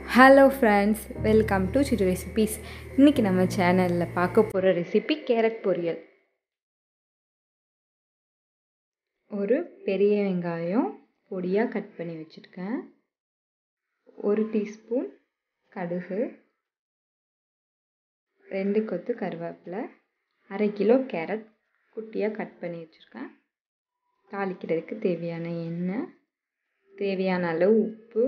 hello friends welcome to சிறு recipes இன்றைக்கி நம்ம சேனலில் பார்க்க போகிற ரெசிபி கேரட் பொரியல் ஒரு பெரிய வெங்காயம் பொடியாக கட் பண்ணி வச்சுருக்கேன் ஒரு டீஸ்பூன் கடுகு ரெண்டு கொத்து கருவேப்பிலை அரை கிலோ கேரட் குட்டியாக கட் பண்ணி வச்சுருக்கேன் தாளிக்கிறதுக்கு தேவையான எண்ணெய் தேவையான அளவு உப்பு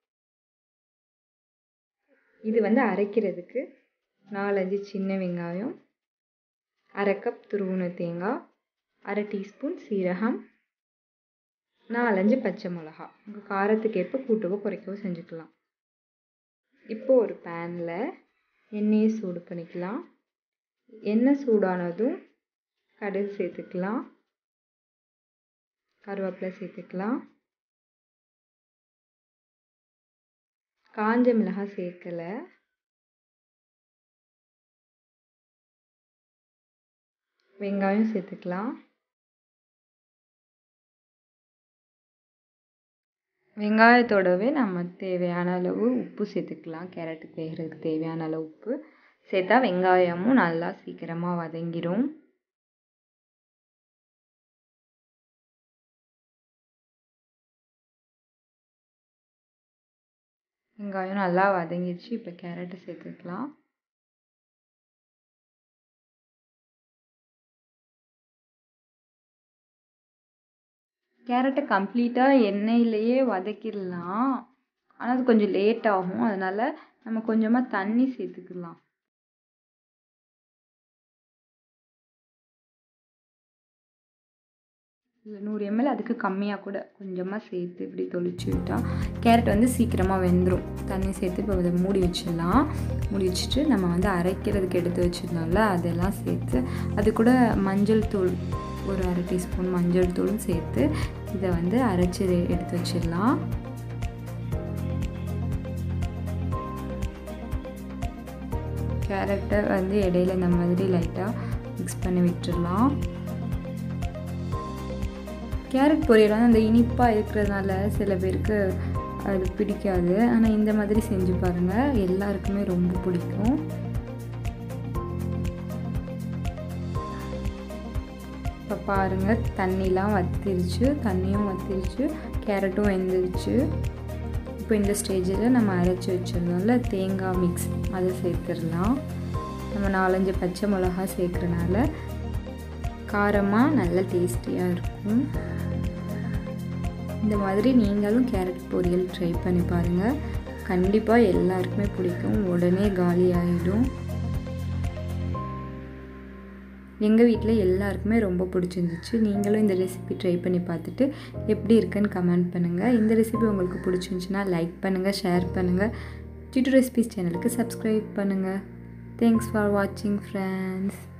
இது வந்து அரைக்கிறதுக்கு நாலஞ்சு சின்ன வெங்காயம் அரை கப் துருவுன தேங்காய் அரை டீஸ்பூன் சீரகம் நாலஞ்சு பச்சை மிளகா உங்கள் காரத்துக்கு ஏற்ப கூட்டவோ குறைக்கவோ செஞ்சுக்கலாம் இப்போது ஒரு பேனில் எண்ணெயை சூடு பண்ணிக்கலாம் எண்ணெய் சூடானதும் கடுகு சேர்த்துக்கலாம் கருவேப்பிலை சேர்த்துக்கலாம் காஞ்ச மிளகாய் சேர்க்கலை வெங்காயம் சேர்த்துக்கலாம் வெங்காயத்தோடவே நம்ம தேவையான அளவு உப்பு சேர்த்துக்கலாம் கேரட்டுக்கு வேகிறதுக்கு தேவையான அளவு உப்பு சேர்த்தா வெங்காயமும் நல்லா சீக்கிரமாக வதங்கிடும் வெங்காயம் நல்லா வதங்கிடுச்சு இப்போ கேரட்டை சேர்த்துக்கலாம் கேரட்டை கம்ப்ளீட்டாக எண்ணெயிலேயே வதக்கிடலாம் ஆனால் அது கொஞ்சம் லேட் ஆகும் அதனால் நம்ம கொஞ்சமாக தண்ணி சேர்த்துக்கலாம் இல்லை நூறு எம்எல் அதுக்கு கம்மியாக கூட கொஞ்சமாக சேர்த்து இப்படி தொளிச்சு விட்டால் கேரட் வந்து சீக்கிரமாக வெந்துடும் தண்ணி சேர்த்து இப்போ இதை மூடி வச்சிடலாம் மூடி வச்சுட்டு நம்ம வந்து அரைக்கிறதுக்கு எடுத்து வச்சுருந்தோம்ல அதெல்லாம் சேர்த்து அது கூட மஞ்சள் தூள் ஒரு அரை டீஸ்பூன் மஞ்சள் தூளும் சேர்த்து இதை வந்து அரைச்சி எடுத்து வச்சிடலாம் கேரட்டை வந்து இடையில இந்த மாதிரி லைட்டாக மிக்ஸ் பண்ணி விட்டுடலாம் கேரட் பொரியல் வந்து அந்த இனிப்பாக இருக்கிறதுனால சில பேருக்கு அது பிடிக்காது ஆனால் இந்த மாதிரி செஞ்சு பாருங்கள் எல்லாருக்குமே ரொம்ப பிடிக்கும் இப்போ பாருங்கள் தண்ணிலாம் வத்திருச்சு தண்ணியும் வத்திருச்சு கேரட்டும் வெந்துருச்சு இப்போ இந்த ஸ்டேஜில் நம்ம அரைச்சி வச்சுருந்தோம்ல தேங்காய் மிக்ஸ் அதை சேர்த்துடலாம் நம்ம நாலஞ்சு பச்சை மிளகா சேர்க்குறனால காரமாக நல்ல டேஸ்டியாக இருக்கும் இந்த மாதிரி நீங்களும் கேரட் பொரியல் ட்ரை பண்ணி பாருங்கள் கண்டிப்பாக எல்லாருக்குமே பிடிக்கும் உடனே காலி ஆகிடும் எங்கள் வீட்டில் எல்லாருக்குமே ரொம்ப பிடிச்சிருந்துச்சு நீங்களும் இந்த ரெசிபி ட்ரை பண்ணி பார்த்துட்டு எப்படி இருக்குன்னு கமெண்ட் பண்ணுங்கள் இந்த ரெசிபி உங்களுக்கு பிடிச்சிருந்துச்சுன்னா லைக் பண்ணுங்கள் ஷேர் பண்ணுங்கள் டியூட்டர் ரெசிபிஸ் சேனலுக்கு சப்ஸ்கிரைப் பண்ணுங்கள் தேங்க்ஸ் ஃபார் வாட்சிங் ஃப்ரெண்ட்ஸ்